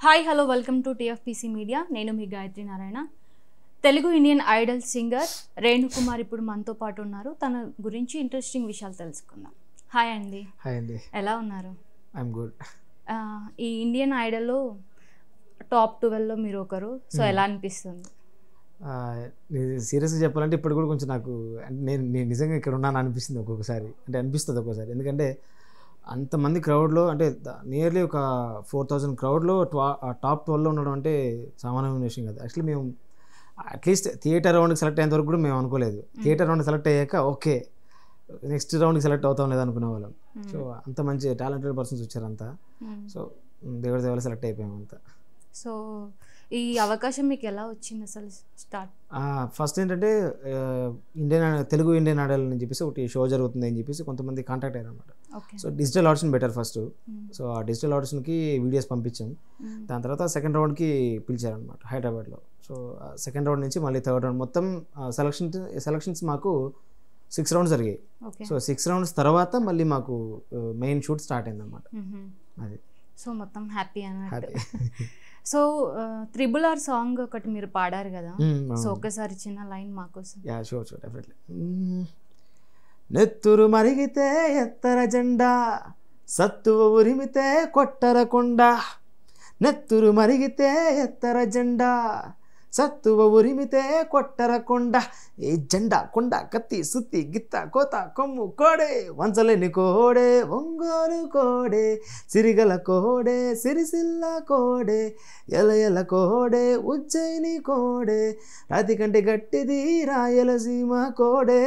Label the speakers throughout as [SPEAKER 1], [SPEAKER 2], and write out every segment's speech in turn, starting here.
[SPEAKER 1] Hi hello welcome to TFPC media నేను మీ Gayatri Narayana Telugu Indian Idol singer Renukumar ఇప్పుడు మనతో పాటు ఉన్నారు తన గురించి ఇంట్రెస్టింగ్ విషయాలు తెలుసుకుందాం హాయ్ అండి
[SPEAKER 2] హాయ్ అండి
[SPEAKER 1] ఎలా ఉన్నారు
[SPEAKER 2] ఐఎమ్ గుడ్
[SPEAKER 1] ఆ, ఈ ఇండియన్ ఐడల్లో టాప్ ట్వెల్వ్లో మీరు ఒకరు సో ఎలా అనిపిస్తుంది
[SPEAKER 2] సీరియస్గా చెప్పాలంటే ఇప్పుడు కూడా కొంచెం నాకు అంటే నేను నేను నిజంగా ఇక్కడ ఉన్నాను అనిపిస్తుంది ఒక్కొక్కసారి అంటే అనిపిస్తుంది ఒక్కోసారి ఎందుకంటే అంతమంది క్రౌడ్లో అంటే నియర్లీ ఒక ఫోర్ థౌజండ్ క్రౌడ్లో టాప్ ట్వెల్వ్లో ఉండడం అంటే సామాన్యమైన విషయం కాదు యాక్చువల్లీ మేము అట్లీస్ట్ థియేటర్ రౌండ్కి సెలెక్ట్ అయ్యేంత వరకు కూడా మేము అనుకోలేదు థియేటర్ రౌండ్ సెలెక్ట్ అయ్యాక ఓకే నెక్స్ట్ రౌండ్కి సెలెక్ట్ అవుతాం లేదా అనుకునే వాళ్ళం సో అంత మంచి టాలెంటెడ్ పర్సన్స్ వచ్చారంతా సో దేవుడి దేవాల సెలెక్ట్ అయిపోయాం అంతా
[SPEAKER 1] సో ఈ అవకాశం మీకు ఎలా వచ్చింది అసలు స్టార్ట్
[SPEAKER 2] ఫస్ట్ ఏంటంటే ఆ, Indian I- Telugu Indian Idol అని చెప్పేసి ఒకటి షో జరుగుతుంది అని చెప్పేసి కొంతమంది కాంటాక్ట్ అయ్యారు అనమాట
[SPEAKER 1] okay
[SPEAKER 2] so digital audition better first so ఆ డిజిటల్ ఆడిషన్కి వీడియోస్ పంపించాం దాని తర్వాత సెకండ్ రౌండ్కి పిలిచారనమాట హైదరాబాద్లో సో సెకండ్ రౌండ్ నుంచి మళ్ళీ థర్డ్ రౌండ్ మొత్తం సెలక్షన్ సెలక్షన్స్ మాకు సిక్స్ రౌండ్స్ జరిగాయి
[SPEAKER 1] ఓకే
[SPEAKER 2] సో సిక్స్ రౌండ్స్ తర్వాత మళ్ళీ మాకు మెయిన్ షూట్ స్టార్ట్ అయిందన్నమాట అది
[SPEAKER 1] సో మొత్తం హ్యాపీ అన్నట్టు
[SPEAKER 2] happy
[SPEAKER 1] so triple R song ఒకటి మీరు పాడారు కదా సో ఒకసారి చిన్న లైన్ మాకోసం
[SPEAKER 2] యా షూర్ షూర్ డెఫినెట్లీ నెత్తురు మరిగితే ఎత్తర జెండా సత్తువ ఉరిమితే కొట్టర కొండ నెత్తురు మరిగితే ఎత్తర జెండా సత్తువ ఉరిమితే కొట్టర కొండ ఏ జెండా కొండ కత్తి సుత్తి గిత్త కోత కొమ్ము కోడే వంచలేని కోడే ఒంగోలు కోడే సిరిగల కోడే సిరిసిల్ల కోడే ఎల ఎల కోడే ఉజ్జయిని కోడే రాతి కంటే గట్టిది రాయలసీమ కోడే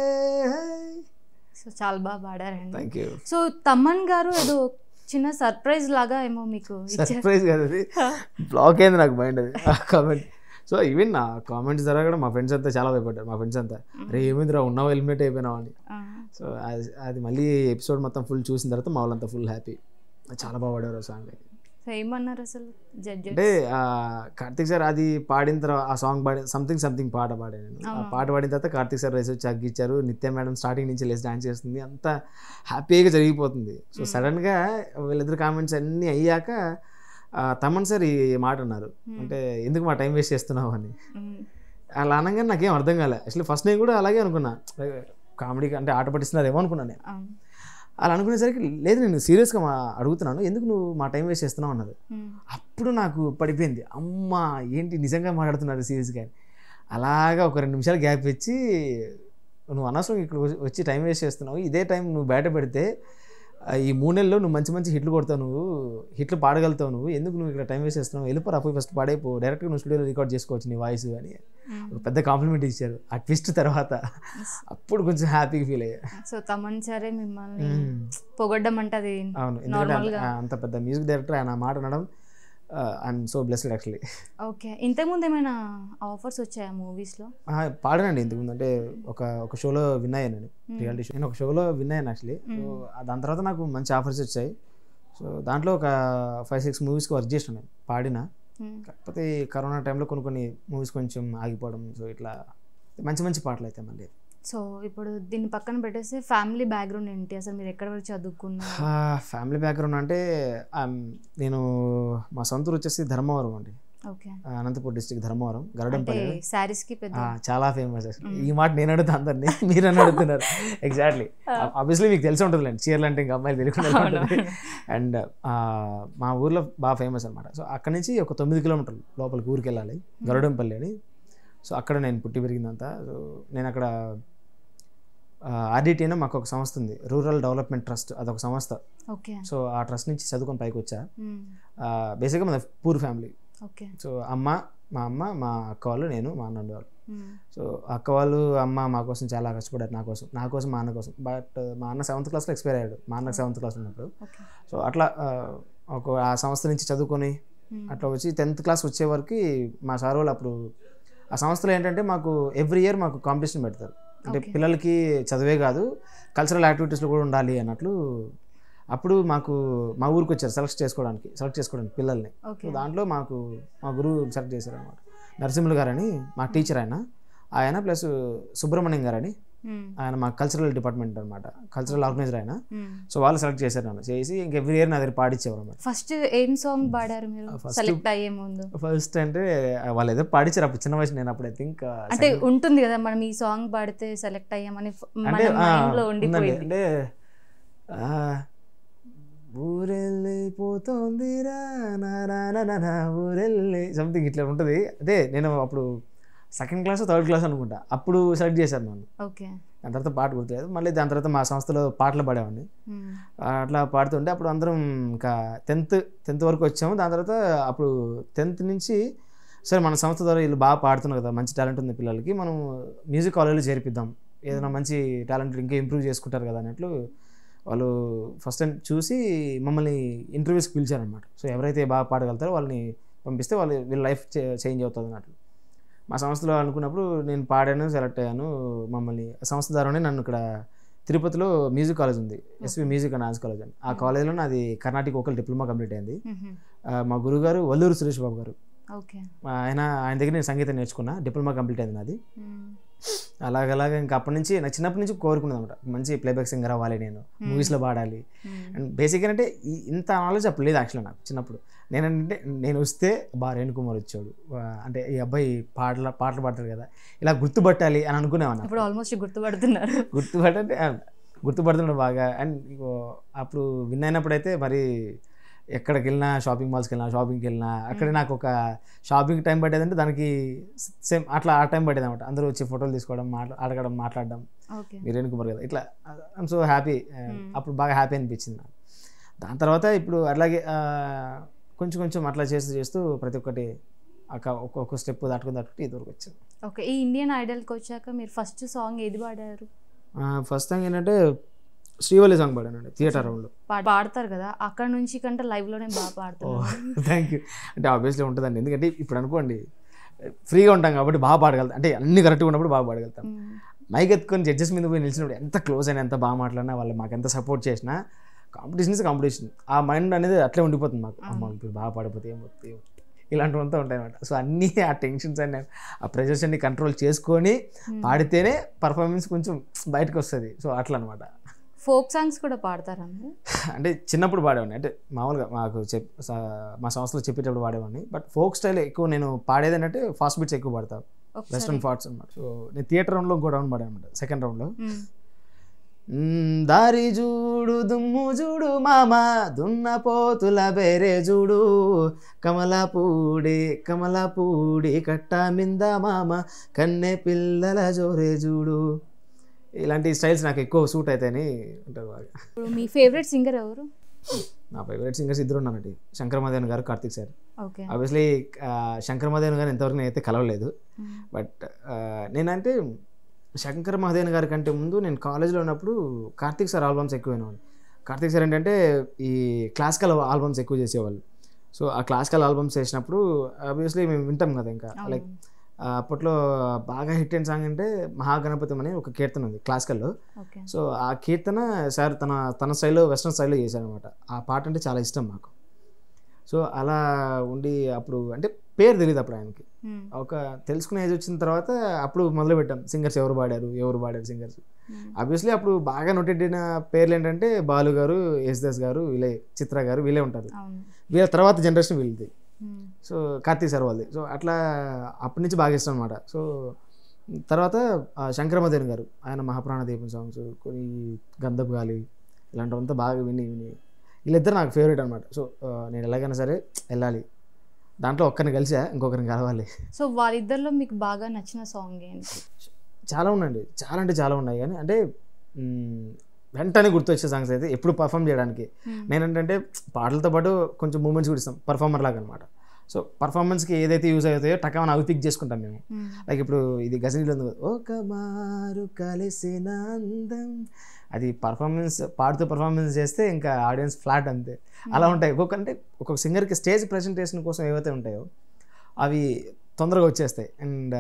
[SPEAKER 1] సో చాలా బాగా పాడారండి
[SPEAKER 2] thank you
[SPEAKER 1] so Thaman garu ఏదో చిన్న సర్ప్రైజ్ లాగా ఏమో మీకు ఇచ్చారు
[SPEAKER 2] సర్ప్రైజ్ కదా అది బ్లాక్ అయింది నాకు మైండ్ అది ఆ కామెంట్ సో ఈవెన్ నా కామెంట్స్ ద్వారా కూడా మా ఫ్రెండ్స్ అంతా చాలా భయపడ్డారు మా ఫ్రెండ్స్ అంతా అరే ఏమైందిరా ఉన్నావు ఎలిమినేట్ అయిపోయినావు అని
[SPEAKER 1] ఆ,
[SPEAKER 2] సో అది అది మళ్ళీ ఎపిసోడ్ మొత్తం ఫుల్ చూసిన తర్వాత మా వాళ్ళంతా ఫుల్ హ్యాపీ చాలా బాగా పాడారు ఆ సాంగ్
[SPEAKER 1] సో ఏమన్నారు అసలు జడ్జెస్
[SPEAKER 2] అంటే ఆ, కార్తీక్ సార్ అది పాడిన తర్వాత ఆ సాంగ్ పాడి సంథింగ్ సంథింగ్ పాట పాడాను నేను ఆ
[SPEAKER 1] అవును.
[SPEAKER 2] పాట పాడిన తర్వాత కార్తీక్ సార్ రేసి వచ్చి అగ్గిచ్చారు నిత్య మేడం స్టార్టింగ్ నుంచి లేచి డాన్స్ చేస్తుంది అంత హ్యాపీగా జరిగిపోతుంది సో సడన్గా వీళ్ళిద్దరు కామెంట్స్ అన్నీ అయ్యాక ఆ, తమన్ సార్ ఈ మాట అన్నారు అంటే ఎందుకు మా టైం వేస్ట్ చేస్తున్నావు అని అలా అనగానే నాకేం అర్థం కాలే అసలు ఫస్ట్ నేను కూడా అలాగే అనుకున్నా కామెడీ అంటే ఆట పట్టిస్తున్నారేమో అనుకున్నాను నేను అలా అనుకునేసరికి లేదు నేను సీరియస్గా మా అడుగుతున్నాను ఎందుకు నువ్వు మా టైం వేస్ట్ చేస్తున్నావు అన్నది అప్పుడు నాకు పడిపోయింది అమ్మ ఏంటి నిజంగా మాట్లాడుతున్నారు సీరియస్గా అని అలాగా ఒక రెండు నిమిషాలు గ్యాప్ ఇచ్చి నువ్వు అనవసరం ఇక్కడ వచ్చి టైం వేస్ట్ చేస్తున్నావు ఇదే టైం నువ్వు బయట పెడితే ఆ, ఈ మూడు నెలల్లో నువ్వు మంచి మంచి హిట్లు కొడతావు నువ్వు హిట్లు పాడగలుగుతావు నువ్వు ఎందుకు నువ్వు ఇక్కడ టైం వేస్ట్ చేస్తున్నావు వెళ్ళిపోరా పోయి ఫస్ట్ పాడైపో డైరెక్ట్గా నువ్వు స్టూడియోలో రికార్డ్ చేసుకోవచ్చు నీ వాయిస్ అని ఒక పెద్ద కాంప్లిమెంట్ ఇచ్చారు ఆ ట్విస్ట్ తర్వాత అప్పుడు కొంచెం హ్యాపీగా ఫీల్ అయ్యా
[SPEAKER 1] సో తమన్ సరే మిమ్మల్ని
[SPEAKER 2] మ్మ్.
[SPEAKER 1] పొగడ్డం అంటే అది
[SPEAKER 2] అవును ఎందుకంటే
[SPEAKER 1] Normal
[SPEAKER 2] అంత-
[SPEAKER 1] గా.
[SPEAKER 2] అంత పెద్ద మ్యూజిక్ డైరెక్టర్ ఆయన మాట అనడం I'm so blessed actually
[SPEAKER 1] okay ఇంతకుముందు ఏమైనా ఆఫర్స్ వచ్చాయా మూవీస్లో
[SPEAKER 2] పాడానండి ఇంతకుముందు అంటే ఒక ఒక షోలో విన్ అయ్యాను నేను రియాలిటీ షో నేను ఒక షోలో విన్ అయ్యాను యాక్చువల్లీ సో దాని తర్వాత నాకు మంచి ఆఫర్స్ వచ్చాయి సో దాంట్లో ఒక ఫైవ్ సిక్స్ మూవీస్కి వర్క్ చేసిన నేను పాడిన కాకపోతే ఈ కరోనా టైంలో కొన్ని కొన్ని మూవీస్ కొంచెం ఆగిపోవడం సో ఇట్లా మంచి మంచి పాటలు అయితే మళ్ళీ
[SPEAKER 1] సో ఇప్పుడు దీన్ని పక్కన పెట్టేస్తే ఫ్యామిలీ బ్యాక్గ్రౌండ్ ఏంటి అసలు మీరు ఎక్కడ వరకు చదువుకున్నారు
[SPEAKER 2] ఫ్యామిలీ బ్యాక్గ్రౌండ్ అంటే I'm- నేను మా సొంత ఊరు వచ్చేసి ధర్మవరం అండి
[SPEAKER 1] ఓకే
[SPEAKER 2] అనంతపూర్ డిస్టిక్ ధర్మవరం
[SPEAKER 1] అంటే
[SPEAKER 2] గరడంపల్లి
[SPEAKER 1] శారీస్ కి పెద్ద
[SPEAKER 2] ఆ, చాలా ఫేమస్ ఈ మాట నేను అడుగుతా అందరినీ మీరు అని అడుగుతున్నారు ఎగ్జాక్ట్లీ ఆబ్వియస్లీ మీకు తెలిసి ఉంటుందిలేండి చీరలు అంటే ఇంకా అమ్మాయిలు తెలియకుండా ఉంటుంది అండ్ మా ఊర్లో బాగా ఫేమస్ అనమాట సో అక్కడ నుంచి ఒక తొమ్మిది కిలోమీటర్లు లోపలికి ఊరికి వెళ్ళాలి గరుడంపల్లి అని సో అక్కడ నేను పుట్టి పెరిగిందంతా సో నేను అక్కడ ఆర్డిటీ అని మాకు ఒక సంస్థ ఉంది రూరల్ డెవలప్మెంట్ ట్రస్ట్ అదొక సంస్థ
[SPEAKER 1] ఓకే
[SPEAKER 2] సో ఆ ట్రస్ట్ నుంచి చదువుకొని పైకి వచ్చా బేసిక్గా మన పూర్ ఫ్యామిలీ
[SPEAKER 1] ఓకే
[SPEAKER 2] సో అమ్మ మా అమ్మ మా అక్క వాళ్ళు నేను మా అన్న ఉండేవాళ్ళు సో అక్క వాళ్ళు అమ్మ మా కోసం చాలా కష్టపడ్డారు నా కోసం నా కోసం మా అన్న కోసం బట్ మా అన్న సెవెంత్ క్లాస్లో ఎక్స్పైర్ అయ్యాడు మా అన్న సెవెంత్ క్లాస్ ఉన్నప్పుడు
[SPEAKER 1] ఓకే
[SPEAKER 2] సో అట్లా ఆ, ఒక ఆ సంస్థ నుంచి చదువుకొని అట్లా వచ్చి టెన్త్ క్లాస్ వచ్చే వరకు మా సార్ వాళ్ళు అప్పుడు ఆ సంస్థలో ఏంటంటే మాకు ఎవ్రీ ఇయర్ మాకు కాంపిటీషన్ పెడతారు అంటే
[SPEAKER 1] Okay.
[SPEAKER 2] పిల్లలకి చదివే కాదు కల్చరల్ యాక్టివిటీస్లో కూడా ఉండాలి అన్నట్లు అప్పుడు మాకు మా ఊరికి వచ్చారు సెలెక్ట్ చేసుకోవడానికి సెలెక్ట్ చేసుకోవడానికి పిల్లల్ని
[SPEAKER 1] ఓకే
[SPEAKER 2] సో దాంట్లో మాకు మా గురువు సెలెక్ట్ చేశారు అనమాట నరసింహులు గారని మా టీచర్ ఆయన ఆయన ప్లస్ సుబ్రహ్మణ్యం గారని
[SPEAKER 1] మ్మ్.
[SPEAKER 2] ఆయన మా కల్చరల్ డిపార్ట్మెంట్ అనమాట కల్చరల్ ఆర్గనైజర్ ఆయన
[SPEAKER 1] మ్మ్.
[SPEAKER 2] సో వాళ్ళు సెలెక్ట్ చేశారు నన్ను చేసి ఇంక ఎవ్రీ ఇయర్ నా దగ్గర పాడించేవారు అనమాట
[SPEAKER 1] ఫస్ట్ ఏం సాంగ్ పాడారు మీరు
[SPEAKER 2] First-
[SPEAKER 1] సెలెక్ట్ అయ్యే ముందు
[SPEAKER 2] ఫస్ట్ అంటే వాళ్ళు ఏదో పాడించారు అప్పుడు చిన్న వయసు నేను అప్పుడు ఐ థింక్
[SPEAKER 1] అంటే ఉంటుంది కదా మనం ఈ సాంగ్ పాడితే సెలెక్ట్ అయ్యామని ఫ- మన
[SPEAKER 2] అంటే ఆ,
[SPEAKER 1] మైండ్ లో
[SPEAKER 2] ఉందండి.
[SPEAKER 1] ఉండిపోయింది
[SPEAKER 2] అంటే ఆ, ఊరెళ్ళిపోతోందిరా నా నా నా నా నా ఊరెళ్ళి సంథింగ్ ఇట్లా ఉంటుంది అదే నేను అప్పుడు సెకండ్ క్లాస్ థర్డ్ క్లాస్ అనుకుంటా అప్పుడు సెలెక్ట్ చేశారు నన్ను
[SPEAKER 1] ఓకే
[SPEAKER 2] దాని తర్వాత పాట గుర్తులేదు మళ్ళీ దాని తర్వాత మా సంస్థలో పాటలు పాడేవాడిని
[SPEAKER 1] మ్మ్.
[SPEAKER 2] అట్లా పాడుతుంటే అప్పుడు అందరం ఇంకా టెన్త్ టెన్త్ వరకు వచ్చాము దాని తర్వాత అప్పుడు టెన్త్ నుంచి సరే మన సంస్థ ద్వారా వీళ్ళు బాగా పాడుతున్నారు కదా మంచి టాలెంట్ ఉంది పిల్లలకి మనం మ్యూజిక్ కాలేజ్లో చేర్పిద్దాం ఏదైనా మంచి టాలెంట్ ఇంకా ఇంప్రూవ్ చేసుకుంటారు కదా అన్నట్లు వాళ్ళు ఫస్ట్ టైం చూసి మమ్మల్ని ఇంటర్వ్యూస్కి పిలిచారనమాట సో ఎవరైతే బాగా పాడగలుగుతారో వాళ్ళని పంపిస్తే వాళ్ళు వీళ్ళ లైఫ్ చేంజ్ అవుతుంది అన్నట్లు మా సంస్థలో అనుకున్నప్పుడు నేను పాడాను సెలెక్ట్ అయ్యాను మమ్మల్ని సంస్థ ద్వారానే నన్ను ఇక్కడ తిరుపతిలో మ్యూజిక్ కాలేజ్ ఉంది SV music and dance college అని ఆ కాలేజ్లో నాది కర్ణాటక ఒకల్ డిప్లొమా కంప్లీట్ అయింది
[SPEAKER 1] మ్మ్.
[SPEAKER 2] ఆ, మా గురుగారు వల్లూరు సురేష్ బాబు గారు
[SPEAKER 1] ఓకే
[SPEAKER 2] ఆయన ఆయన దగ్గర నేను సంగీతం నేర్చుకున్నా డిప్లొమా కంప్లీట్ అయింది నాది
[SPEAKER 1] మ్మ్.
[SPEAKER 2] అలాగలాగా ఇంకా అప్పటి నుంచి నా చిన్నప్పటి నుంచి కోరుకున్నది అనమాట మంచి ప్లేబ్యాక్ సింగర్ అవ్వాలి నేను మూవీస్లో పాడాలి
[SPEAKER 1] మ్మ్.
[SPEAKER 2] అండ్ బేసిక్ అంటే ఈ- ఇంత నాలెడ్జ్ అప్పుడు లేదు యాక్చువల్గా నాకు చిన్నప్పుడు నేనంటే నేను వస్తే బా రేణుకుమార్ వచ్చాడు వా- అంటే ఈ అబ్బాయి పాటలు పాటలు పాడతాడు కదా ఇలా గుర్తుపట్టాలి అని అనుకునేవాడిని
[SPEAKER 1] ఇప్పుడు ఆల్మోస్ట్ గుర్తుపడుతున్నారు
[SPEAKER 2] గుర్తుపట్టంటే ఆ, గుర్తుపడుతున్నాడు బాగా అండ్ ఇంకో అప్పుడు విన్ అయినప్పుడు అయితే మరి ఎక్కడికి వెళ్ళినా షాపింగ్ మాల్స్కి వెళ్ళినా షాపింగ్కి వెళ్ళినా అక్కడే నాకు ఒక షాపింగ్ టైం పట్టేదంటే దానికి సేమ్ అట్లా ఆ టైం పట్టేది అనమాట అందరూ వచ్చి ఫోటోలు తీసుకోవడం మాట్లా అడగడం మాట్లాడడం
[SPEAKER 1] ఓకే
[SPEAKER 2] మీరేను కుమార్ కదా ఇట్లా ఐఎమ్ సో హ్యాపీ అప్పుడు బాగా హ్యాపీ అనిపించింది నాకు దాని తర్వాత ఇప్పుడు అట్లాగే ఆ, కొంచెం కొంచెం అట్లా చేస్తూ చేస్తూ ప్రతి ఒక్కటి ఒక- ఒక్కొక్క స్టెప్ దాటుకుని దాటుకుంటే ఇదివరకు వచ్చాను
[SPEAKER 1] ఓకే ఈ ఇండియన్ ఐడల్కి వచ్చాక మీరు ఫస్ట్ సాంగ్ ఏది పాడారు
[SPEAKER 2] ఫస్ట్ థింగ్ ఏంటంటే శ్రీవల్లి సాంగ్ పాడానండి థియేటర్ రౌండ్లో
[SPEAKER 1] పా- పాడతారు కదా అక్కడ నుంచి కంటే లైవ్ లోనే బాగా
[SPEAKER 2] ఓ
[SPEAKER 1] పాడుతున్నారు
[SPEAKER 2] థ్యాంక్ యూ అంటే ఆబ్వియస్లీ ఉంటుందండి ఎందుకంటే ఇప్పుడు అనుకోండి ఫ్రీగా ఉంటాం కాబట్టి బాగా పాడగలుగుతాం అంటే అన్ని కరెక్ట్గా ఉన్నప్పుడు బాగా పాడగలుగుతాం
[SPEAKER 1] మ్మ్.
[SPEAKER 2] మైక్ ఎత్తుకొని జడ్జెస్ మీద పోయి నిలిచినప్పుడు ఎంత క్లోజ్ అయినా ఎంత బాగా మాట్లాడినా వాళ్ళు మాకు ఎంత సపోర్ట్ చేసినా కాంపిటీషన్ ఇస్ కాంపిటీషన్ ఆ మైండ్ అనేది అట్లే ఉండిపోతుంది మాకు అమ్మ ఇప్పుడు బాగా పాడిపోతే ఏమవుతుంది ఏమవుతుంది ఇలాంటివంతా ఉంటాయి అనమాట సో అన్నీ ఆ టెన్షన్స్ అన్ని ఆ ప్రెషర్స్ అన్ని కంట్రోల్ చేసుకొని పాడితేనే పర్ఫార్మెన్స్ కొంచెం బయటకు వస్తుంది సో అట్లా అనమాట
[SPEAKER 1] ఫోక్ సాంగ్స్ కూడా పాడతారా మీరు
[SPEAKER 2] అంటే చిన్నప్పుడు పాడేవాడిని అంటే మామూలుగా మాకు చెప్ స- మా సంస్థలో చెప్పేటప్పుడు పాడేవాడిని బట్ ఫోక్ స్టైల్ ఎక్కువ నేను పాడేది అంటే ఫాస్ట్ బీట్స్ ఎక్కువ పాడతాను
[SPEAKER 1] ఒకసారి
[SPEAKER 2] వెస్ట్రన్ ఫాట్స్ అనమాట సో నేను థియేటర్ రౌండ్లో ఇంకో రౌండ్ పాడాను అనమాట సెకండ్ రౌండ్లో
[SPEAKER 1] మ్మ్.
[SPEAKER 2] మ్మ్, దారి చూడు దుమ్ము చూడు మామ దున్న పోతుల బేరే చూడు కమలపూడి కమలపూడి కట్ట మింద మామ కన్నె పిల్లల జోరే చూడు ఇలాంటి స్టైల్స్ నాకు ఎక్కువ సూట్ అవుతాయని ఉంటుంది బాగా
[SPEAKER 1] ఇప్పుడు మీ ఫేవరెట్ సింగర్ ఎవరు
[SPEAKER 2] నా ఫేవరెట్ సింగర్స్ ఇద్దరు ఉన్నానండి Shankar Mahadevan garu Karthik sir
[SPEAKER 1] okay
[SPEAKER 2] obviously Shankar Mahadevan garu ఎంతవరకు నేనైతే కలవలేదు
[SPEAKER 1] మ్మ్.
[SPEAKER 2] బట్ నేనంటే శంకర్ మహదేవన్ గారి కంటే ముందు నేను కాలేజ్లో ఉన్నప్పుడు కార్తిక్ సార్ ఆల్బమ్స్ ఎక్కువ వినేవాడిని కార్తిక్ సార్ ఏంటంటే ఈ క్లాసికల్ ఆల్బమ్స్ ఎక్కువ చేసేవాళ్ళు సో ఆ క్లాసికల్ ఆల్బమ్స్ చేసినప్పుడు ఆబ్వియస్లీ మేము వింటాం కదా ఇంకా లైక్
[SPEAKER 1] అవును.
[SPEAKER 2] అప్పట్లో బాగా హిట్ అయిన సాంగ్ అంటే మహాగణపతి అని ఒక కీర్తన ఉంది క్లాసికల్లో
[SPEAKER 1] ఓకే
[SPEAKER 2] సో ఆ కీర్తన సార్ తన తన స్టైల్లో వెస్ట్రన్ స్టైల్లో చేశారనమాట ఆ పాట అంటే చాలా ఇష్టం మాకు సో అలా ఉండి అప్పుడు అంటే పేరు తెలియదు అప్పుడు ఆయనకి
[SPEAKER 1] మ్మ్.
[SPEAKER 2] ఒక తెలుసుకునే ఏజ్ వచ్చిన తర్వాత అప్పుడు మొదలు పెట్టాం సింగర్స్ ఎవరు పాడారు ఎవరు పాడారు సింగర్స్
[SPEAKER 1] మ్మ్.
[SPEAKER 2] ఆబ్వియస్లీ అప్పుడు బాగా నోటెడ్ అయిన పేర్లు ఏంటంటే బాలు గారు యేసుదాస్ గారు వీళ్ళే చిత్ర గారు వీళ్ళే ఉంటారు
[SPEAKER 1] అవును
[SPEAKER 2] వీళ్ళ తర్వాత జనరేషన్ వీళ్ళది
[SPEAKER 1] మ్మ్.
[SPEAKER 2] సో కార్తీక్ సార్ వాళ్ళది సో అట్లా అప్పటి నుంచి బాగా ఇష్టం అనమాట సో తర్వాత ఆ, శంకరమదేవన్ గారు ఆయన మహాప్రాణ దీపం సాంగ్స్ కొన్ని గంధపు గాలి ఇలాంటివంతా బాగా విని విని వీళ్ళిద్దరు నాకు ఫేవరెట్ అనమాట సో ఆ, నేను ఎలాగైనా సరే వెళ్ళాలి దాంట్లో ఒక్కరిని కలిసా ఇంకొకరిని కలవాలి
[SPEAKER 1] సో వాళ్ళిద్దరిలో మీకు బాగా నచ్చిన సాంగ్ ఏంటి
[SPEAKER 2] చాలా ఉన్నాయండి చాలా అంటే చాలా ఉన్నాయి కానీ అంటే మ్, వెంటనే గుర్తొచ్చే సాంగ్స్ అయితే ఎప్పుడు పర్ఫామ్ చేయడానికి
[SPEAKER 1] మ్మ్.
[SPEAKER 2] నేనంటే పాటలతో పాటు కొంచెం మూమెంట్స్ కూడా ఇస్తాం పర్ఫార్మర్ లాగా అనమాట సో పర్ఫార్మెన్స్కి ఏదైతే యూజ్ అవుతాయో టకామని అవి పిక్ చేసుకుంటాం మేము
[SPEAKER 1] మ్మ్.
[SPEAKER 2] లైక్ ఇప్పుడు ఇది గజనీలో ఉంది కదా, ఒక మారు కలిసిన అందం అది పర్ఫార్మెన్స్ పాడుతూ పర్ఫార్మెన్స్ చేస్తే ఇంకా ఆడియన్స్ ఫ్లాట్ అంతే అలా ఉంటాయి ఒక్కొక్క అంటే ఒక్కొక్క సింగర్కి స్టేజ్ ప్రజెంటేషన్ కోసం ఏవైతే ఉంటాయో అవి తొందరగా వచ్చేస్తాయి అండ్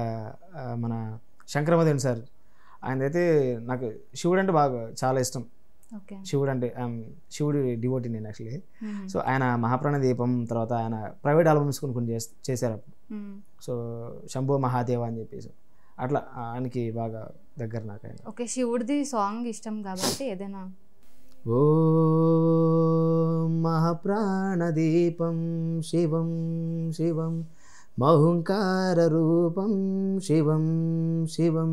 [SPEAKER 2] మన శంకరమదేవన్ సార్ ఆయనదైతే నాకు శివుడు అంటే బాగా చాలా ఇష్టం
[SPEAKER 1] ఓకే
[SPEAKER 2] శివుడు అంటే um, శివుడి డివోటీ నేను యాక్చువల్లీ
[SPEAKER 1] మ్మ్.
[SPEAKER 2] సో ఆయన మహాప్రాణ దీపం తర్వాత ఆయన ప్రైవేట్ ఆల్బమ్స్ కొన్ని కొన్ని చేస్- చేశారు అప్పుడు
[SPEAKER 1] మ్మ్.
[SPEAKER 2] సో శంభో మహాదేవ అని చెప్పేసి అట్లా ఆయనకి బాగా దగ్గర నాకు ఆయన
[SPEAKER 1] ఓకే శివుడిది సాంగ్ ఇష్టం కాబట్టి ఏదైనా
[SPEAKER 2] ఓ మహాప్రాణదీపం శివం శివం మహుంకారరూపం శివం శివం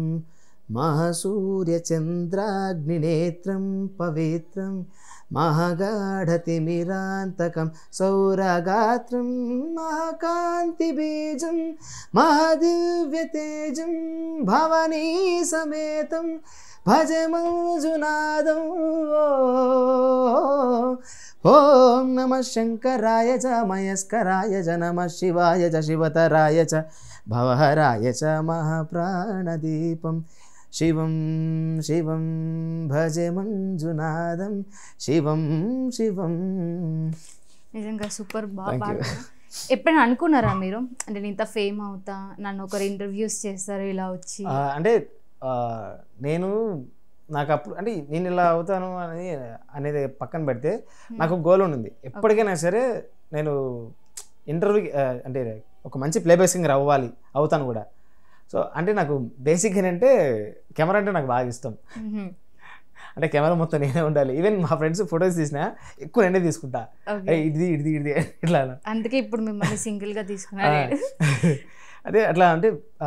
[SPEAKER 2] మహాసూర్యచంద్రాగ్నినేత్రం పవిత్రం మహాగాఢతిమిరాంతకం సౌరగాత్రం మహాకాంతిబీజం మహాదివ్యతేజం భవనీ సమేతం భజ మంజునాదం ఓం నమ శంకరాయ చ మయస్కరాయ చ నమ శివాయ చ శివతరాయ చ భవహరాయ చ మహాప్రాణదీపం శివం శివం భజ మంజునాదం శివం శివం
[SPEAKER 1] నిజంగా సూపర్ బాగా
[SPEAKER 2] Thank you.
[SPEAKER 1] పాడారు. ఎప్పుడైనా అనుకున్నారా మీరు అంటే నేను ఇంత ఫేమ్ అవుతా నన్ను ఒకరు ఇంటర్వ్యూస్ చేస్తారు ఇలా వచ్చి
[SPEAKER 2] ఆ, అంటే ఆ, నేను నాకు అప్పుడు అంటే నేను ఇలా అవుతాను అని అనేది పక్కన పెడితే నాకు గోల్ ఉంది ఎప్పటికైనా సరే నేను ఇంటర్వ్యూకి అంటే ఒక మంచి ప్లేబ్యాక్ సింగర్ అవ్వాలి అవుతాను కూడా సో అంటే నాకు బేసిక్ ఏంటంటే కెమెరా అంటే నాకు బాగా ఇష్టం
[SPEAKER 1] మ్మ్.
[SPEAKER 2] అంటే కెమెరా మొత్తం నేనే ఉండాలి ఈవెన్ మా ఫ్రెండ్స్ ఫొటోస్ తీసినా ఎక్కువ నేనే తీసుకుంటా
[SPEAKER 1] ఓకే
[SPEAKER 2] "ఏయ్, ఇది ఇది ఇది ఇట్లా అలా.
[SPEAKER 1] అందుకే ఇప్పుడు మిమ్మల్ని సింగిల్ గా
[SPEAKER 2] ఆ,
[SPEAKER 1] తీసుకున్నారు
[SPEAKER 2] అదే అట్లా అంటే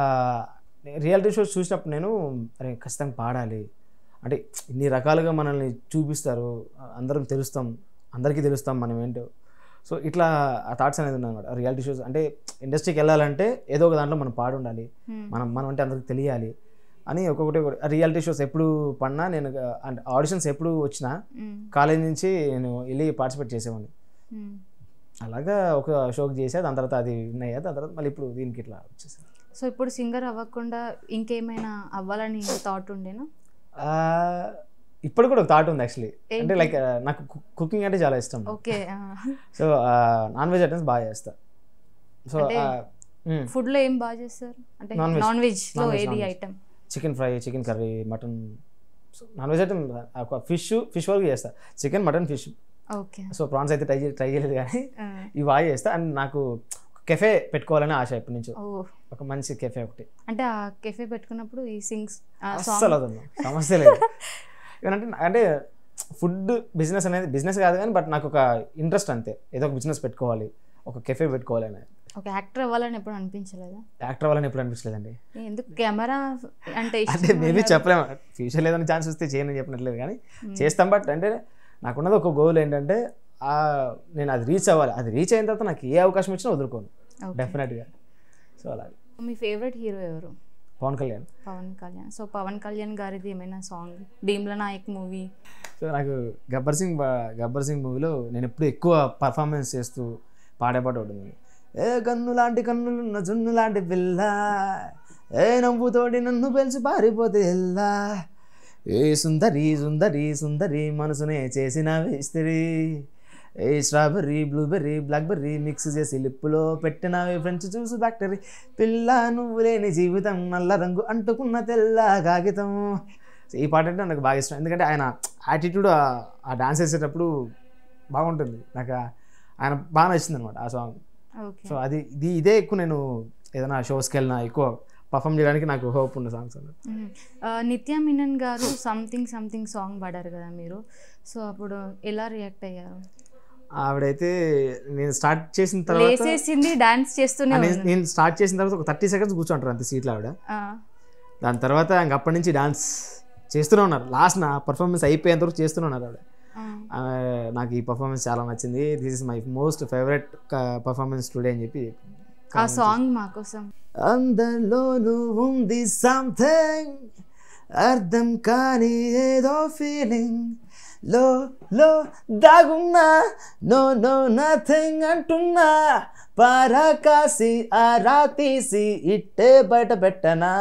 [SPEAKER 2] రియాలిటీ షోస్ చూసినప్పుడు నేను అరే ఖచ్చితంగా పాడాలి అంటే ఇన్ని రకాలుగా మనల్ని చూపిస్తారు అందరం తెలుస్తాం అందరికీ తెలుస్తాం మనం ఏంటో సో ఇట్లా ఆ థాట్స్ అనేది ఉన్నమాట రియాలిటీ షోస్ అంటే ఇండస్ట్రీకి వెళ్ళాలంటే ఏదో ఒక దాంట్లో మనం పాడు ఉండాలి
[SPEAKER 1] మ్మ్.
[SPEAKER 2] మనం మనం అంటే అందరికి తెలియాలి అని ఒక్కొక్కటి రియాలిటీ షోస్ ఎప్పుడు పడినా నేను అంటే ఆడిషన్స్ ఎప్పుడు వచ్చినా
[SPEAKER 1] మ్మ్.
[SPEAKER 2] కాలేజ్ నుంచి నేను వెళ్ళి పార్టిసిపేట్ చేసేవాడిని
[SPEAKER 1] మ్మ్.
[SPEAKER 2] అలాగా ఒక షోకి చేసా దాని తర్వాత అది విన్ అయ్యా దాని తర్వాత మళ్ళీ ఇప్పుడు దీనికి ఇట్లా వచ్చేసాను
[SPEAKER 1] సో ఇప్పుడు సింగర్ అవ్వకుండా ఇంకేమైనా అవ్వాలని థాట్ ఉండేనా
[SPEAKER 2] ఆ, ఇప్పుడు కూడా ఒక థాట్ ఉంది యాక్చువల్లీ
[SPEAKER 1] ఏంటి?
[SPEAKER 2] అంటే లైక్ నాకు కుకింగ్ అంటే చాలా ఇష్టం
[SPEAKER 1] okay
[SPEAKER 2] so non veg items బాగా చేస్తా సో
[SPEAKER 1] అంటే- ఫుడ్ లో ఏం బాగా చేస్తారు అంటే
[SPEAKER 2] Non-veg.
[SPEAKER 1] నాన్ వెజ్ లో
[SPEAKER 2] Non-veg,
[SPEAKER 1] ఏది
[SPEAKER 2] non-veg.
[SPEAKER 1] Item
[SPEAKER 2] chicken fry chicken curry mutton non veg item fish fish వరకు చేస్తా chicken mutton fish
[SPEAKER 1] okay
[SPEAKER 2] so prawns అయితే ట్రై ట్రై చేయలేదు కానీ ఇవి బాగా చేస్తా అండ్ నాకు కెఫే పెట్టుకోవాలని ఆశ ఎప్పటి నుంచో
[SPEAKER 1] ఓ
[SPEAKER 2] ఒక మంచి కెఫే ఒకటి
[SPEAKER 1] అంటే ఆ కెఫే పెట్టుకున్నప్పుడు ఈ సింగ్స్
[SPEAKER 2] అస్సలు అదమ్మా సమస్య లేదు ఏమంటే అంటే ఫుడ్ బిజినెస్ అనేది బిజినెస్ కాదు కానీ బట్ నాకు ఒక ఇంట్రెస్ట్ అంతే ఏదో ఒక బిజినెస్ పెట్టుకోవాలి ఒక కెఫే పెట్టుకోవాలి అనేది
[SPEAKER 1] ఒక యాక్టర్ అవ్వాలని ఎప్పుడు అనిపించలేదా
[SPEAKER 2] యాక్టర్ అవ్వాలని ఎప్పుడు అనిపించలేదండి
[SPEAKER 1] ఎందుకు కెమెరా అంటే ఇష్టం
[SPEAKER 2] అంటే మేబీ
[SPEAKER 1] అన్నారు.
[SPEAKER 2] చెప్పలేము ఫ్యూచర్ ఏదైనా ఛాన్స్ వస్తే చేయని చెప్పినట్లేదు కానీ చేస్తాం బట్ అంటే నాకున్నది ఒక గోల్ ఏంటంటే ఆ నేను అది రీచ్ అవ్వాలి అది రీచ్ అయిన తర్వాత నాకు ఏ అవకాశం వచ్చినా వదులుకోను
[SPEAKER 1] Okay.
[SPEAKER 2] డెఫినెట్గా సో అలాగే
[SPEAKER 1] మీ ఫేవరెట్ హీరో ఎవరు
[SPEAKER 2] పవన్ కళ్యాణ్
[SPEAKER 1] పవన్ కళ్యాణ్ సో పవన్ కళ్యాణ్ గారిది ఏమైనా song Bheemla Nayak movie
[SPEAKER 2] so నాకు గబ్బర్ సింగ్ బా- గబ్బర్ సింగ్ మూవీలో నేను ఎప్పుడు ఎక్కువ పర్ఫార్మెన్స్ చేస్తూ పాడే పాట ఒకటి ఉంది ఏ కన్ను లాంటి కన్నులున్న జున్ను లాంటి పిల్ల ఏ నవ్వుతోటి నన్ను పెంచి పారిపోతే ఎల్లా ఏ సుందరి సుందరి సుందరి మనసునే చేసిన వేస్తిరి ఏ స్ట్రాబెర్రీ బ్లూబెర్రీ బ్లాక్బెర్రీ మిక్స్ చేసి లిప్పులో పెట్టినవి ఫ్రెంచ్ జ్యూస్ బ్యాక్టరీ పిల్ల నువ్వు లేని జీవితం నల్ల రంగు అంటుకున్న తెల్ల కాగితం సో ఈ పాట అంటే నాకు బాగా ఇష్టం ఎందుకంటే ఆయన యాటిట్యూడ్ ఆ డాన్స్ వేసేటప్పుడు బాగుంటుంది నాకు ఆ- ఆయన బాగా నచ్చింది అనమాట ఆ సాంగ్
[SPEAKER 1] ఓకే
[SPEAKER 2] సో అది ఇది ఇదే ఎక్కువ నేను ఏదైనా షోస్కి వెళ్ళినా ఎక్కువ పర్ఫామ్ చేయడానికి నాకు హోప్ ఉన్న సాంగ్స్ అన్నమాట
[SPEAKER 1] మ్మ్. ఆ, నిత్యా మీనన్ గారు సంథింగ్ సంథింగ్ సాంగ్ పాడారు కదా మీరు సో అప్పుడు ఎలా రియాక్ట్ అయ్యారు
[SPEAKER 2] ఆవిడైతే నేను స్టార్ట్ చేసిన తర్వాత
[SPEAKER 1] లేసేసింది డాన్స్ చేస్తూనే
[SPEAKER 2] నేను-
[SPEAKER 1] ఉంది
[SPEAKER 2] నేను స్టార్ట్ చేసిన తర్వాత ఒక థర్టీ సెకండ్స్ కూర్చుంటారు అంత సీట్లో ఆవిడ
[SPEAKER 1] ఆ,
[SPEAKER 2] దాని తర్వాత ఇంక అప్పటి నుంచి డాన్స్ చేస్తూనే ఉన్నారు లాస్ట్ నా పర్ఫార్మెన్స్ అయిపోయేంత వరకు చేస్తూనే ఉన్నారు ఆవిడ
[SPEAKER 1] ఆ,
[SPEAKER 2] ఆ, నాకు ఈ పర్ఫార్మెన్స్ చాలా నచ్చింది this is my most favourite performance today అని చెప్పి
[SPEAKER 1] ఆ సాంగ్ మాకోసం
[SPEAKER 2] అందరిలోనూ ఉంది సంథింగ్ అర్థం కాని ఏదో ఫీలింగ్ లో లో దాగున్నా నో నో నథింగ్ అంటున్నా పారా కాసి ఆరా తీసి ఇట్టే బయట పెట్టనా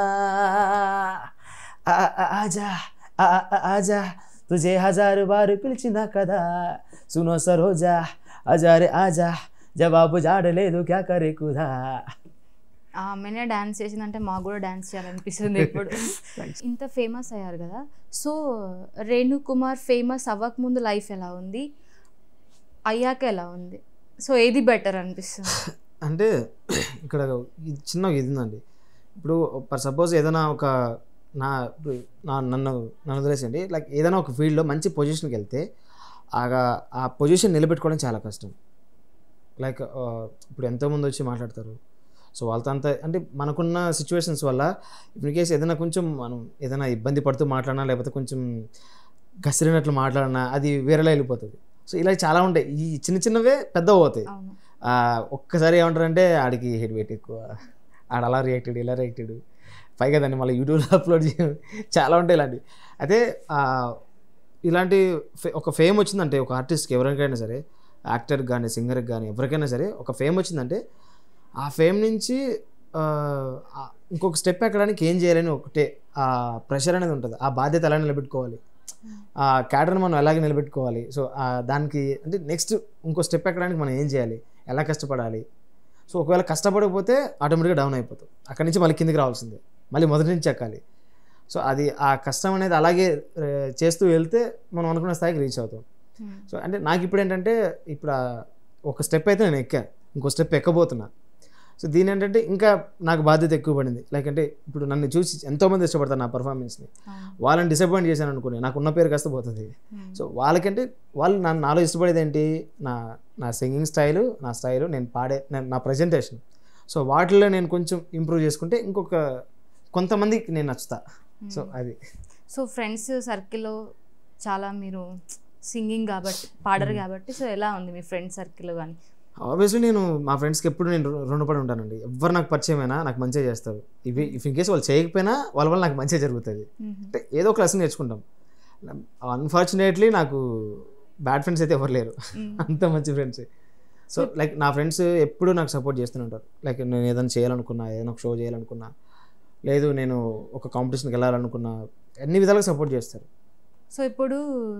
[SPEAKER 2] ఆ, ఆ, ఆజా ఆ, ఆ, ఆజా తుజే హజారు బారు పిలిచినా కదా సునో సరోజా హజారే ఆజా జవాబు జాడలేదు క్యా కరే కుదా
[SPEAKER 1] ఆమెనే డాన్స్ చేసిందంటే మాకు కూడా డాన్స్ చేయాలనిపిస్తుంది ఇప్పుడు ఇంత ఫేమస్ అయ్యారు కదా సో రేణు కుమార్ ఫేమస్ అవ్వక ముందు లైఫ్ ఎలా ఉంది అయ్యాక ఎలా ఉంది సో ఏది బెటర్ అనిపిస్తుంది
[SPEAKER 2] అంటే ఇక్కడ ఇది చిన్నగా ఇది ఉందండి ఇప్పుడు ఫర్ సపోజ్ ఏదైనా ఒక నా ఇప్పుడు నా నన్ను నన్ను వదిలేసండి లైక్ ఏదైనా ఒక ఫీల్డ్లో మంచి పొజిషన్కి వెళ్తే ఆ ఆ పొజిషన్ నిలబెట్టుకోవడం చాలా కష్టం లైక్ ఇప్పుడు ఎంతోమంది వచ్చి మాట్లాడతారు సో వాళ్ళతో అంతా అంటే మనకున్న సిచ్యువేషన్స్ వల్ల ఇన్ కేస్ ఏదైనా కొంచెం మనం ఏదైనా ఇబ్బంది పడుతూ మాట్లాడినా లేకపోతే కొంచెం కసిరినట్లు మాట్లాడినా అది వేరేలా వెళ్ళిపోతుంది సో ఇలా చాలా ఉంటాయి ఈ చిన్న చిన్నవే పెద్ద అవుతాయి
[SPEAKER 1] అవును
[SPEAKER 2] ఆ, ఒక్కసారి ఏమంటారంటే ఆడికి హెడ్ వెయిట్ ఎక్కువ ఆడ అలా రియాక్టెడ్ ఇలా రియాక్టెడ్ పైగా దాన్ని మళ్ళీ యూట్యూబ్లో అప్లోడ్ చేయడం చాలా ఉంటాయి ఇలాంటివి అయితే ఆ, ఇలాంటి ఫే- ఒక ఫేమ్ వచ్చిందంటే ఒక ఆర్టిస్ట్కి ఎవరికైనా సరే యాక్టర్కి కానీ సింగర్కి కానీ ఎవరికైనా సరే ఒక ఫేమ్ వచ్చిందంటే ఆ ఫేమ్ నుంచి ఆ, ఆ, ఇంకొక స్టెప్ ఎక్కడానికి ఏం చేయాలని ఒకటే ఆ ప్రెషర్ అనేది ఉంటుంది ఆ బాధ్యత ఎలా నిలబెట్టుకోవాలి ఆ క్యాడర్ని మనం ఎలాగ నిలబెట్టుకోవాలి సో ఆ దానికి అంటే నెక్స్ట్ ఇంకో స్టెప్ ఎక్కడానికి మనం ఏం చేయాలి ఎలా కష్టపడాలి సో ఒకవేళ కష్టపడకపోతే ఆటోమేటిక్గా డౌన్ అయిపోతాం అక్కడి నుంచి మళ్ళీ కిందికి రావాల్సిందే మళ్ళీ మొదటి నుంచి ఎక్కాలి సో అది ఆ కష్టం అనేది అలాగే ఆ, చేస్తూ వెళ్తే మనం అనుకున్న స్థాయికి రీచ్ అవుతాం
[SPEAKER 1] Hmm.
[SPEAKER 2] సో అంటే నాకు ఇప్పుడు ఏంటంటే ఇప్పుడు ఆ ఒక స్టెప్ అయితే నేను ఎక్కా ఇంకో స్టెప్ ఎక్కబోతున్నా సో దీని ఏంటంటే ఇంకా నాకు బాధ్యత ఎక్కువ పడింది లైక్ అంటే ఇప్పుడు నన్ను చూసి ఎంతోమంది ఇష్టపడతారు నా పర్ఫార్మెన్స్ని
[SPEAKER 1] అవును.
[SPEAKER 2] వాళ్ళని డిసప్పాయింట్ చేశాను అనుకుని నాకు ఉన్న పేరు కాస్త పోతుంది
[SPEAKER 1] Hmm.
[SPEAKER 2] సో వాళ్ళకంటే వాళ్ళు నన్ను నాలో ఇష్టపడేది ఏంటి నా నా సింగింగ్ స్టైలు నా స్టైలు నేను పాడే నా- నా ప్రజెంటేషన్ సో వాటిలో నేను కొంచెం ఇంప్రూవ్ చేసుకుంటే ఇంకొక కొంతమందికి నేను నచ్చుతా సో అది
[SPEAKER 1] సో ఫ్రెండ్స్ సర్కిల్లో చాలా మీరు సింగింగ్ కాబట్టి పాడరు కాబట్టి సో ఎలా ఉంది మీ ఫ్రెండ్ సర్కిల్ కానీ
[SPEAKER 2] ఆబ్వియస్లీ నేను మా ఫ్రెండ్స్కి ఎప్పుడు నేను రు- రుణపడి ఉంటానండి ఎవరు నాకు పరిచయమైనా నాకు మంచిగా చేస్తారు ఇవి ఇఫ్ ఇన్ కేస్ వాళ్ళు చేయకపోయినా వాళ్ళ వల్ల నాకు మంచిగా జరుగుతుంది అంటే ఏదో ఒక లెసన్ నేర్చుకుంటాం అన్ఫార్చునేట్లీ నాకు బ్యాడ్ ఫ్రెండ్స్ అయితే ఎవరు లేరు అంత మంచి ఫ్రెండ్స్ సో లైక్ నా ఫ్రెండ్స్ ఎప్పుడూ నాకు సపోర్ట్ చేస్తూనే ఉంటారు లైక్ నేను ఏదైనా చేయాలనుకున్నా ఏదైనా ఒక షో చేయాలనుకున్నా లేదు నేను ఒక కాంపిటీషన్కి వెళ్ళాలనుకున్నా అన్ని విధాలుగా సపోర్ట్ చేస్తారు
[SPEAKER 1] సో ఇప్పుడు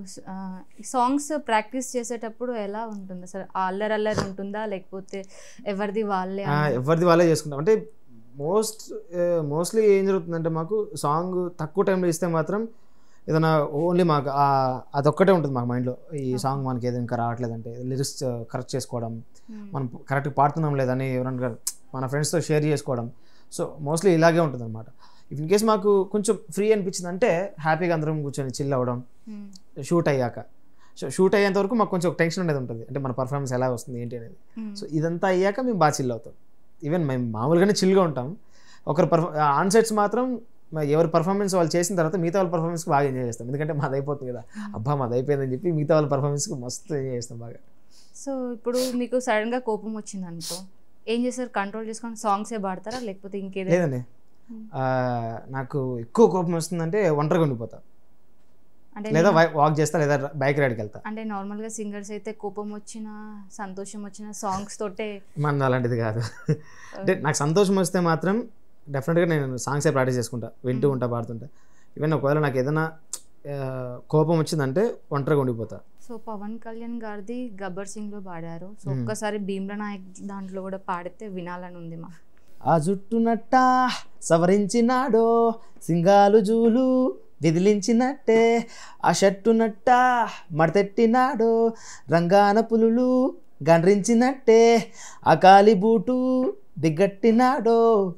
[SPEAKER 1] సాంగ్స్ ప్రాక్టీస్ చేసేటప్పుడు ఎలా ఉంటుంది అసలు అల్లరి అల్లరి ఉంటుందా లేకపోతే ఎవరిది వాళ్ళే
[SPEAKER 2] ఆ, ఎవరిది వాళ్ళే చేసుకుంటాం అంటే మోస్ట్ మోస్ట్లీ ఏం జరుగుతుందంటే మాకు సాంగ్ తక్కువ టైంలో ఇస్తే మాత్రం ఏదైనా ఓన్లీ మాకు ఆ- అదొక్కటే ఉంటుంది మాకు మైండ్లో ఈ సాంగ్ మనకి ఏదైనా ఇంకా రావట్లేదంటే లిరిక్స్ కరెక్ట్ చేసుకోవడం
[SPEAKER 1] Hmm.
[SPEAKER 2] మనం కరెక్ట్గా పాడుతున్నాం లేదని ఎవరైనా మన ఫ్రెండ్స్తో షేర్ చేసుకోవడం సో మోస్ట్లీ ఇలాగే ఉంటుంది అనమాట ఇన్ కేస్ మాకు కొంచెం ఫ్రీ అనిపించింది అంటే హ్యాపీగా అందరం కూర్చొని చిల్ అవ్వడం
[SPEAKER 1] Hmm.
[SPEAKER 2] షూట్ అయ్యాక సో షూట్ అయ్యేంత వరకు మాకు కొంచెం టెన్షన్ అనేది ఉంటుంది అంటే మన పర్ఫార్మెన్స్ ఎలా వస్తుంది ఏంటి అనేది
[SPEAKER 1] Hmm.
[SPEAKER 2] సో ఇదంతా అయ్యాక మేము బాగా చిల్ అవుతాం ఈవెన్ మేము మామూలుగానే చిల్గా ఉంటాం ఒకరు పర్ఫా ఆన్ సెట్స్ మాత్రం మ- ఎవరి పర్ఫార్మెన్స్ వాళ్ళు చేసిన తర్వాత మిగతా వాళ్ళ పర్ఫార్మెన్స్కి బాగా ఎంజాయ్ చేస్తాం ఎందుకంటే మాది అయిపోతుంది కదా అబ్బా మాది అయిపోయిందని చెప్పి మిగతా వాళ్ళ పర్ఫార్మెన్స్కి మస్తు ఎంజాయ్ చేస్తాం బాగా
[SPEAKER 1] సో ఇప్పుడు మీకు సడన్ గా కోపం వచ్చింది అనుకో ఏం చేస్తారు కంట్రోల్ చేసుకొని సాంగ్సే పాడతారా లేకపోతే ఇంకేదైనా
[SPEAKER 2] లేదండి ఆ, నాకు ఎక్కువ కోపం వస్తుందంటే ఒంటరిగా ఉండిపోతా
[SPEAKER 1] అంటే
[SPEAKER 2] లేదా
[SPEAKER 1] నేను-
[SPEAKER 2] వాక్ చేస్తా లేదా బైక్ రైడ్కి వెళ్తా
[SPEAKER 1] అంటే నార్మల్ గా సింగర్స్ అయితే కోపం వచ్చినా సంతోషం వచ్చినా సాంగ్స్ తోటే
[SPEAKER 2] మన అలాంటిది కాదు అంటే నాకు సంతోషం వస్తే మాత్రం డెఫినెట్గా నేను సాంగ్సే ప్రాక్టీస్ చేసుకుంటా వింటూ ఉంటా పాడుతుంటా ఈవెన్ ఒకవేళ నాకు ఏదైనా ఆ, కోపం వచ్చిందంటే ఒంటరిగా ఉండిపోతా
[SPEAKER 1] సో పవన్ కళ్యాణ్ గారిది గబ్బర్ సింగ్ లో పాడారు సో
[SPEAKER 2] Hmm.
[SPEAKER 1] ఒక్కసారి భీమ్ల నాయక్ దాంట్లో కూడా పాడితే వినాలని ఉంది మా
[SPEAKER 2] ఆ జుట్టునట్ట సవరించినాడో సింగాలు జూలు విదిలించినట్టే ఆ షర్టునట్ట మడతెట్టినాడో రంగాన పులులు గండ్రించినట్టే ఆ కాలి బూటు బిగ్గట్టినాడో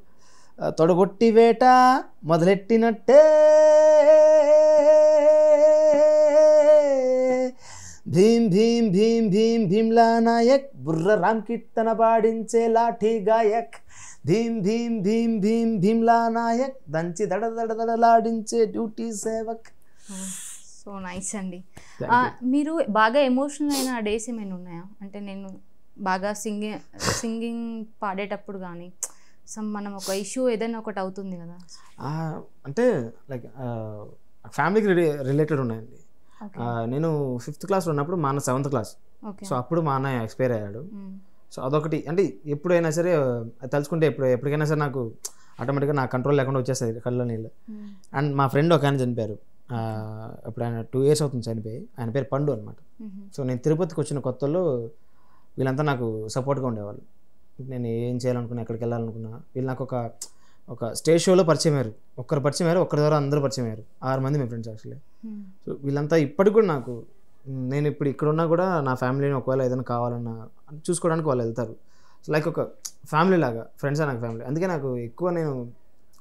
[SPEAKER 2] ఆ తొడగొట్టి వేట మొదలెట్టినట్టే భీం భీం భీం భీం భీమ్లా నాయక్ బుర్ర రామ్ కీర్తన పాడించే లాఠీ గాయక్ భీం భీం భీం భీం భీమ్లా నాయక్ దంచి దడ దడ దడలాడించే డ్యూటీ సేవక్
[SPEAKER 1] సో నైస్ అండి
[SPEAKER 2] Thank
[SPEAKER 1] ఆ,
[SPEAKER 2] you.
[SPEAKER 1] మీరు బాగా ఎమోషనల్ అయిన డేస్ ఏమైనా ఉన్నాయా అంటే నేను బాగా సింగింగ్ సింగింగ్ పాడేటప్పుడు కానీ సమ్ మనం ఒక ఇష్యూ ఏదైనా ఒకటి అవుతుంది కదా
[SPEAKER 2] ఆ, అంటే లైక్ ఫ్యామిలీకి రిలేటెడ్ ఉన్నాయండి
[SPEAKER 1] ఓకే
[SPEAKER 2] ఆ, నేను ఫిఫ్త్ క్లాస్లో ఉన్నప్పుడు మా అన్న సెవెంత్ క్లాస్
[SPEAKER 1] ఓకే
[SPEAKER 2] సో అప్పుడు మా అన్నయ్య ఎక్స్పైర్ అయ్యాడు సో అదొకటి అంటే ఎప్పుడైనా సరే అది తలుచుకుంటే ఎప్పుడు ఎప్పటికైనా సరే నాకు ఆటోమేటిక్గా నా కంట్రోల్ లేకుండా వచ్చేస్తుంది కళ్ళలో నీళ్ళు అండ్ మా ఫ్రెండ్ ఒక ఆయన చనిపోయారు ఆ, ఇప్పుడు ఆయన టూ ఇయర్స్ అవుతుంది చనిపోయి ఆయన పేరు పండు అనమాట సో నేను తిరుపతికి వచ్చిన కొత్తలో వీళ్ళంతా నాకు సపోర్ట్గా ఉండేవాళ్ళు నేను ఏం చేయాలనుకున్నా ఎక్కడికి వెళ్ళాలనుకున్నా వీళ్ళు నాకు ఒక ఒక స్టేజ్ షోలో పరిచయం అయ్యారు ఒక్కరు పరిచయం అయ్యారు ఒక్కరి ద్వారా అందరూ పరిచయం అయ్యారు ఆరు మంది మీ ఫ్రెండ్స్ యాక్చువల్లీ సో వీళ్ళంతా ఇప్పటికి కూడా నాకు మ్, నేను ఇప్పుడు ఇక్కడ ఉన్నా కూడా నా ఫ్యామిలీని ఒకవేళ ఏదైనా కావాలన్నా చూసుకోవడానికి వాళ్ళు వెళ్తారు సో లైక్ ఒక ఫ్యామిలీ లాగా ఫ్రెండ్స్ నాకు ఫ్యామిలీ అందుకే నాకు ఎక్కువ నేను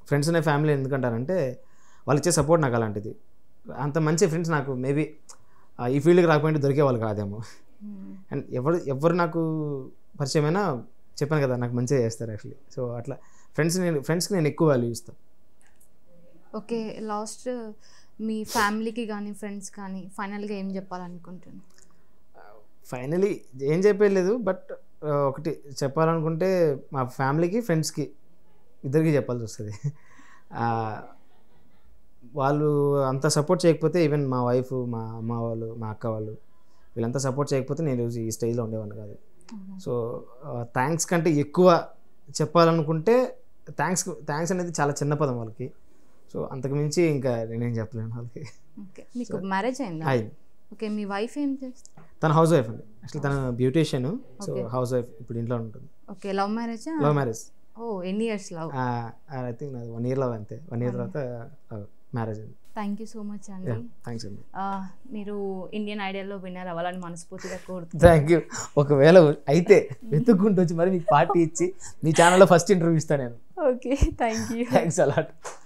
[SPEAKER 2] ఫ్రెండ్స్ అనే ఫ్యామిలీ ఎందుకంటారంటే వాళ్ళు ఇచ్చే సపోర్ట్ నాకు అలాంటిది అంత మంచి ఫ్రెండ్స్ నాకు మేబీ ఈ ఫీల్డ్కి రాకపోయింటే దొరికే వాళ్ళు కాదేమో అండ్ ఎవరు ఎవరు నాకు పరిచయమైనా చెప్పాను కదా నాకు మంచిగా చేస్తారు యాక్చువల్లీ సో అట్లా ఫ్రెండ్స్ నేను ఫ్రెండ్స్కి నేను ఎక్కువ వాల్యూ ఇస్తాను
[SPEAKER 1] ఓకే లాస్ట్ మీ ఫ్యామిలీకి కానీ ఫ్రెండ్స్ కానీ ఫైనల్గా ఏం చెప్పాలనుకుంటున్నాను
[SPEAKER 2] ఫైనలీ ఏం చెప్పలేదు బట్ ఒకటి చెప్పాలనుకుంటే మా ఫ్యామిలీకి ఫ్రెండ్స్కి ఇద్దరికి చెప్పాల్సి వస్తుంది ఆ, వాళ్ళు అంత సపోర్ట్ చేయకపోతే ఈవెన్ మా వైఫ్ మా అమ్మ వాళ్ళు మా అక్క వాళ్ళు వీళ్ళంతా సపోర్ట్ చేయకపోతే నేను ఈరోజు ఈ స్టేజ్లో ఉండేవాడిని కాదు సో థ్యాంక్స్ కంటే ఎక్కువ చెప్పాలనుకుంటే థ్యాంక్స్ థ్యాంక్స్ అనేది చాలా చిన్న పదం వాళ్ళకి సో అంతకు మించి ఇంకా నేనేం చెప్పలేను వాళ్ళకి
[SPEAKER 1] ఓకే మీకు మ్యారేజ్ అయిందా
[SPEAKER 2] అయింది
[SPEAKER 1] ఓకే మీ వైఫ్ ఏం చేస్తారు
[SPEAKER 2] తన హౌస్ వైఫ్ అండి యాక్చువల్లీ తన beautician so
[SPEAKER 1] Okay.
[SPEAKER 2] House wife ఇప్పుడు ఇంట్లో ఉంటుంది
[SPEAKER 1] ఓకే లవ్ మ్యారేజా
[SPEAKER 2] లవ్ మ్యారేజ్
[SPEAKER 1] ఓ ఎన్ని ఇయర్స్ లవ్
[SPEAKER 2] ఐ థింక్ నాది వన్ ఇయర్ లవ్ అంతే వన్ ఇయర్ తర్వాత మ్యారేజ్ అండి
[SPEAKER 1] థ్యాంక్ యూ సో మచ్ అండి
[SPEAKER 2] థ్యాంక్స్ అండి
[SPEAKER 1] ఆ, మీరు ఇండియన్ ఐడియాలో విన్నర్ అవ్వాలని మనస్ఫూర్తిగా కోరుతున్నాను
[SPEAKER 2] థ్యాంక్ యూ ఒకవేళ అయితే వెతుక్కుంటూ వచ్చి మరి మీకు పార్టీ ఇచ్చి మీ ఛానల్లో ఫస్ట్ ఇంటర్వ్యూ ఇస్తాను నేను
[SPEAKER 1] okay thank you
[SPEAKER 2] thanks allot